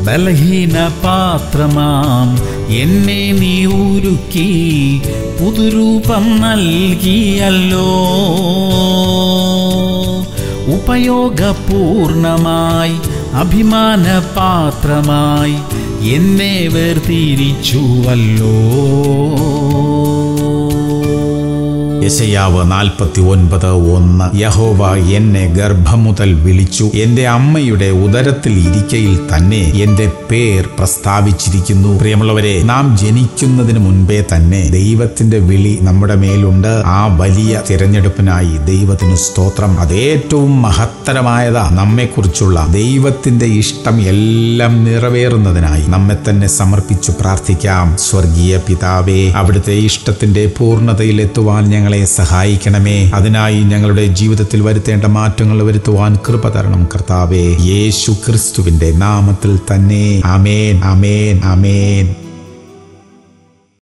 ബലഹീന പാത്രമാം എന്നെ നീ ഉരുക്കി പുതുരൂപം നൽകിയല്ലോ ഉപയോഗപൂർണമായി അഭിമാന പാത്രമായി എന്നെ വേർതിരിച്ചുവല്ലോ യശയാവ് നാൽപ്പത്തി ഒൻപത് ഒന്ന് യഹോവ എന്നെ ഗർഭം മുതൽ വിളിച്ചു എന്റെ അമ്മയുടെ ഉദരത്തിൽ ഇരിക്കയിൽ തന്നെ എന്റെ പേർ പ്രസ്താവിച്ചിരിക്കുന്നു പ്രിയമുള്ളവരെ നാം ജനിക്കുന്നതിന് മുൻപേ തന്നെ ദൈവത്തിന്റെ വിളി നമ്മുടെ മേലുണ്ട് ആ വലിയ തിരഞ്ഞെടുപ്പിനായി ദൈവത്തിന് സ്തോത്രം അത് ഏറ്റവും മഹത്തരമായതാ നമ്മെക്കുറിച്ചുള്ള ദൈവത്തിന്റെ ഇഷ്ടം എല്ലാം നിറവേറുന്നതിനായി നമ്മെ തന്നെ സമർപ്പിച്ചു പ്രാർത്ഥിക്കാം സ്വർഗീയ പിതാവേ അവിടുത്തെ ഇഷ്ടത്തിന്റെ പൂർണ്ണതയിലെത്തുവാൻ ഞങ്ങളെ സഹായിക്കണമേ അതിനായി ഞങ്ങളുടെ ജീവിതത്തിൽ വരുത്തേണ്ട മാറ്റങ്ങൾ വരുത്തുവാൻ കൃപ തരണം കർത്താവേ യേശു ക്രിസ്തുവിന്റെ നാമത്തിൽ തന്നെ അമേൻ അമേൻ അമേൻ